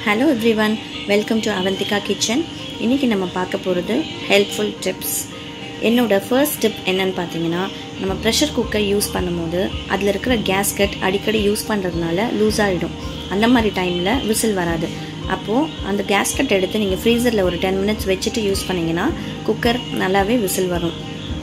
hello everyone welcome to Avantika kitchen இன்றைக்கி நம்ம பார்க்க போகிறது ஹெல்ப்ஃபுல் டிப்ஸ் என்னோட ஃபர்ஸ்ட் டிப் என்னன்னு பார்த்தீங்கன்னா நம்ம ப்ரெஷர் குக்கர் யூஸ் பண்ணும்போது அதில் இருக்கிற கேஸ்கட் அடிக்கடி யூஸ் பண்ணுறதுனால லூஸ் ஆகிடும் அந்த மாதிரி டைமில் விசில் வராது அப்போது அந்த கேஸ்கட் எடுத்து நீங்கள் ஃப்ரீசரில் ஒரு டென் மினிட்ஸ் வச்சுட்டு யூஸ் பண்ணிங்கன்னா குக்கர் நல்லாவே விசில் வரும்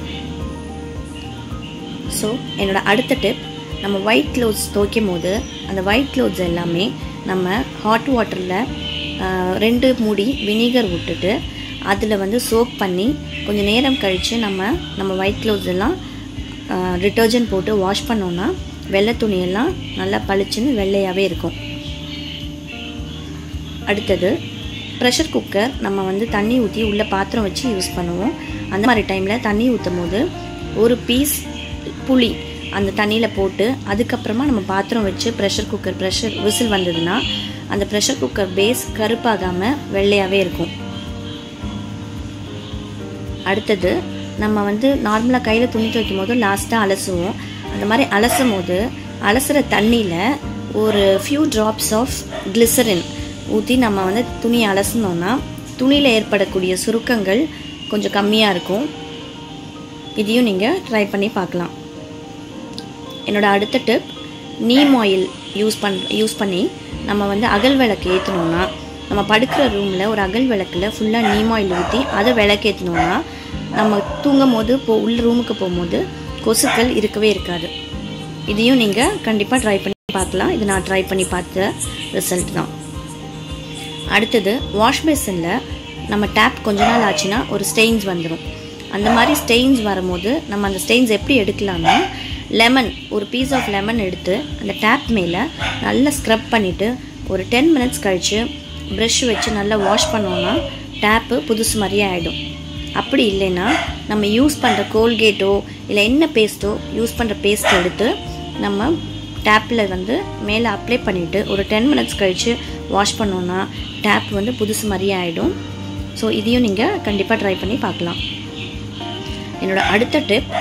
ஸோ என்னோடய அடுத்த டிப் நம்ம ஒயிட் க்ளோத்ஸ் துவைக்கும் போது அந்த ஒயிட் க்ளோத்ஸ் எல்லாமே நம்ம ஹாட் வாட்டரில் ரெண்டு மூடி வினிகர் விட்டுட்டு அதில் வந்து சோப் பண்ணி கொஞ்சம் நேரம் கழித்து நம்ம நம்ம ஒயிட் க்ளோத்ஸ் எல்லாம் டிட்டர்ஜென்ட் போட்டு வாஷ் பண்ணோன்னா வெள்ளை துணியெல்லாம் நல்லா பளிச்சுன்னு வெள்ளையாகவே இருக்கும் அடுத்தது ப்ரெஷர் குக்கர் நம்ம வந்து தண்ணி ஊற்றி உள்ள பாத்திரம் வச்சு யூஸ் பண்ணுவோம் அந்த மாதிரி டைமில் தண்ணி ஊற்றும் போது ஒரு பீஸ் புளி அந்த தண்ணியில் போட்டு அதுக்கப்புறமா நம்ம பாத்திரம் வச்சு ப்ரெஷர் குக்கர் ப்ரெஷர் விசில் வந்ததுன்னா அந்த ப்ரெஷர் குக்கர் பேஸ் கருப்பாகாமல் வெள்ளையாகவே இருக்கும் அடுத்தது நம்ம வந்து நார்மலாக கையில் துணி துவைக்கும் போது லாஸ்ட்டாக அலசுவோம் அந்த மாதிரி அலசும் போது அலசுகிற தண்ணியில் ஒரு ஃபியூ ட்ராப்ஸ் ஆஃப் கிளிசரின் ஊற்றி நம்ம வந்து துணியை அலசினோன்னா துணியில் ஏற்படக்கூடிய சுருக்கங்கள் கொஞ்சம் கம்மியாக இருக்கும் இதையும் நீங்கள் ட்ரை பண்ணி பார்க்கலாம் என்னோடய அடுத்த டிப் நீம் ஆயில் யூஸ் பண் யூஸ் பண்ணி நம்ம வந்து அகல் விளக்கு ஏற்றினோன்னா நம்ம படுக்கிற ரூமில் ஒரு அகல் விளக்கில் ஃபுல்லாக நீம் ஆயில் ஊற்றி அதை விளக்கு ஏற்றினோன்னா நம்ம தூங்கும் போது போ உள்ள ரூமுக்கு போகும்போது கொசுக்கள் இருக்கவே இருக்காது இதையும் நீங்கள் கண்டிப்பாக ட்ரை பண்ணி பார்க்கலாம் இது நான் ட்ரை பண்ணி பார்த்த ரிசல்ட் தான் அடுத்தது வாஷ் பேசனில் நம்ம டேப் கொஞ்ச நாள் ஆச்சுன்னா ஒரு ஸ்டெயின்ஸ் வந்துடும் அந்த மாதிரி ஸ்டெயின்ஸ் வரும்போது நம்ம அந்த ஸ்டெயின்ஸ் எப்படி எடுக்கலாம்னா லெமன் ஒரு பீஸ் ஆஃப் லெமன் எடுத்து அந்த டேப் மேலே நல்லா ஸ்க்ரப் பண்ணிவிட்டு ஒரு டென் மினிட்ஸ் கழித்து ப்ரஷ் வச்சு நல்லா வாஷ் பண்ணோன்னா டேப்பு புதுசு மாதிரியே ஆகிடும் அப்படி இல்லைன்னா நம்ம யூஸ் பண்ணுற கோல்கேட்டோ இல்லை என்ன பேஸ்ட்டோ யூஸ் பண்ணுற பேஸ்ட் எடுத்து நம்ம டேப்பில் வந்து மேலே அப்ளை பண்ணிவிட்டு ஒரு டென் மினிட்ஸ் கழித்து வாஷ் பண்ணோன்னா டேப் வந்து புதுசு மாதிரியே ஆகிடும் ஸோ இதையும் நீங்கள் கண்டிப்பாக ட்ரை பண்ணி பார்க்கலாம் என்னோட அடுத்த டிப்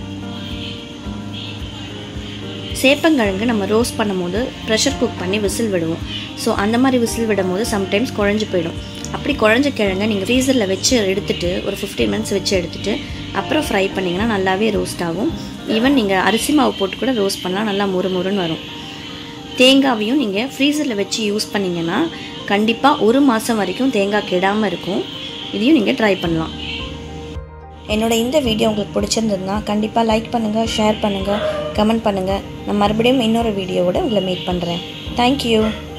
சேப்பங்கிழங்கு நம்ம ரோஸ்ட் பண்ணும்போது ப்ரெஷர் குக் பண்ணி விசில் விடுவோம் ஸோ அந்த மாதிரி விசில் விடும் போது சம்டைம்ஸ் குழஞ்சு போயிடும் அப்படி குழஞ்ச கிழங்க நீங்கள் ஃப்ரீசரில் வச்சு எடுத்துகிட்டு ஒரு ஃபிஃப்டீன் மினிட்ஸ் வச்சு எடுத்துகிட்டு அப்புறம் ஃப்ரை பண்ணிங்கன்னா நல்லாவே ரோஸ்ட் ஆகும் ஈவன் நீங்கள் அரிசி மாவு போட்டு கூட ரோஸ்ட் பண்ணால் நல்லா முறு முறுன்னு வரும் தேங்காவையும் நீங்கள் ஃப்ரீசரில் வச்சு யூஸ் பண்ணிங்கன்னா கண்டிப்பாக ஒரு மாதம் வரைக்கும் தேங்காய் கெடாமல் இருக்கும் இதையும் நீங்கள் ட்ரை பண்ணலாம் என்னோட இந்த வீடியோ உங்களுக்கு பிடிச்சிருந்ததுன்னா கண்டிப்பாக லைக் பண்ணுங்கள் ஷேர் பண்ணுங்கள் கமெண்ட் பண்ணுங்கள் நான் மறுபடியும் இன்னொரு வீடியோவோட உங்களை மீட் பண்ணுறேன் தேங்க்யூ